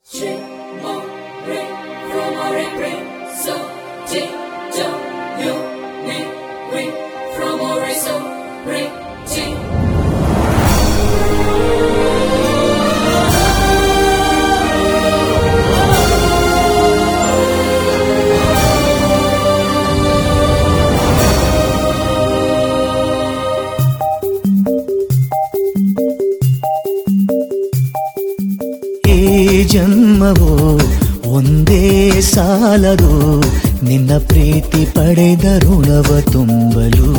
ಈ ಜನ್ಮವು ಒಂದೇ ಸಾಲದು ನಿನ್ನ ಪ್ರೀತಿ ಪಡೆದ ಋಣವ ತುಂಬಲು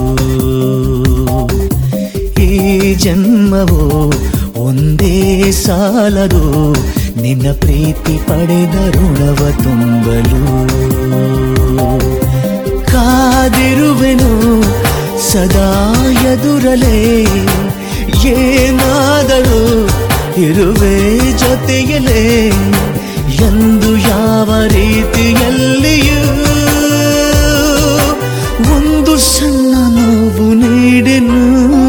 ಈ ಜನ್ಮವು ಒಂದೇ ಸಾಲದು ನಿನ್ನ ಪ್ರೀತಿ ಪಡೆದ ಋಣವ ತುಂಬಲು ಕಾದಿರುವೆನು ಸದಾ ಎದುರಲೇ ಏನಾದರೂ ಇರುವೆ ಜೊತೆಯಲೇ ಎಂದು ಯಾವ ರೀತಿಯಲ್ಲಿಯೂ ಒಂದು ಸಣ್ಣ ನೋವು ನೀಡೆನು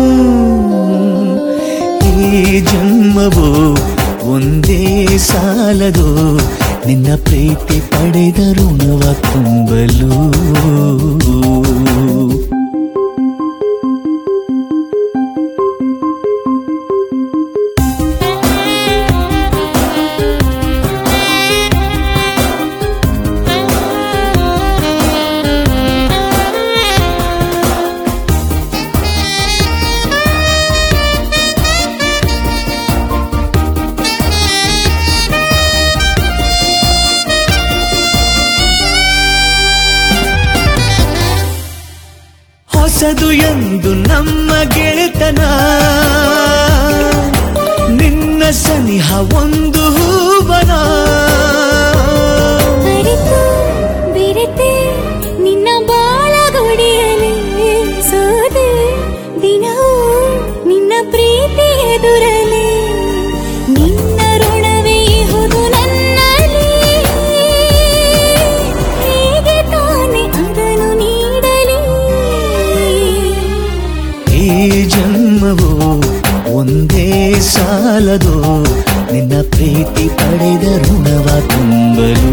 ಈ ಜನ್ಮವು ಒಂದೇ ಸಾಲದು ನಿನ್ನ ಪ್ರೀತಿ ಪಡೆದ ಋಣವ ತುಂಬಲು ಹೊಸದು ಎಂದು ನಮ್ಮ ಗೆಳೆತನ ನಿನ್ನ ಸನಿಹ ಒಂದು ಹೂವನ ಅರಿತು ಬೆರೆತೆ ನಿನ್ನ ಬಾಳಗೊಡಿಯಲಿ ಸೋದೆ ದಿನವೂ ನಿನ್ನ ಪ್ರೀತಿ ಎದುರಲಿ ನಿನ್ನ ಋಣವೇ ಇಹುದು ನನ್ನಲ್ಲಿ ಹೇಗೆ ತಾನೆ ಅದನ್ನು ನೀಡಲಿ ಈ ಜನ್ಮವು ಒಂದೇ ಸಾಲದು ನಿನ್ನ ಪ್ರೀತಿ ಪಡೆದ ಋಣವ ತುಂಬಲು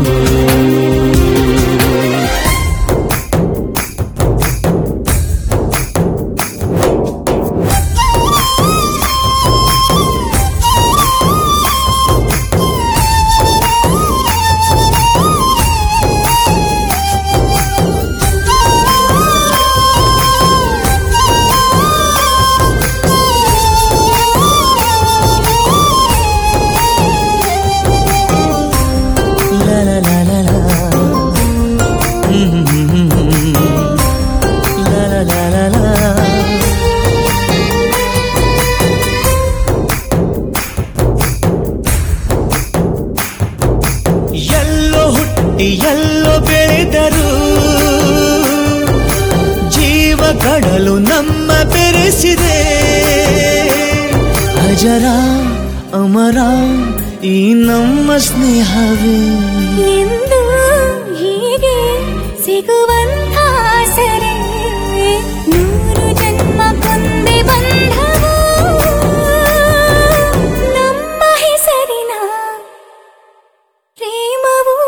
La la la la la. Mm-hmm. La la la la la. ಎಲ್ಲೋ ಹುಟ್ಟಿ ಎಲ್ಲೋ ಬೆಳೆದರು ಜೀವ ಕಡಲು ನಮ್ಮ ಬೆರೆಸಿದೆ ಅಜರ ಅಮರ ಈ ನಮ್ಮ ಸ್ನೇಹವೇ ಎಂದು ಹೀಗೆ ಸಿಗುವಂತ ಸರೆ ನೂರು ಜನ್ಮ ಕೊಂದೆ ಬಂಧವು ನಮ್ಮ ಹೆಸರಿನ ಪ್ರೇಮವು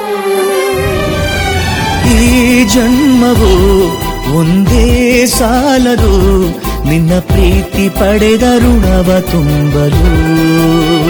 ಈ ಜನ್ಮವು ಒಂದೇ ಸಾಲದು ನಿನ್ನ ಪ್ರೀತಿ ಪಡೆದ ಋಣವ ತುಂಬಲು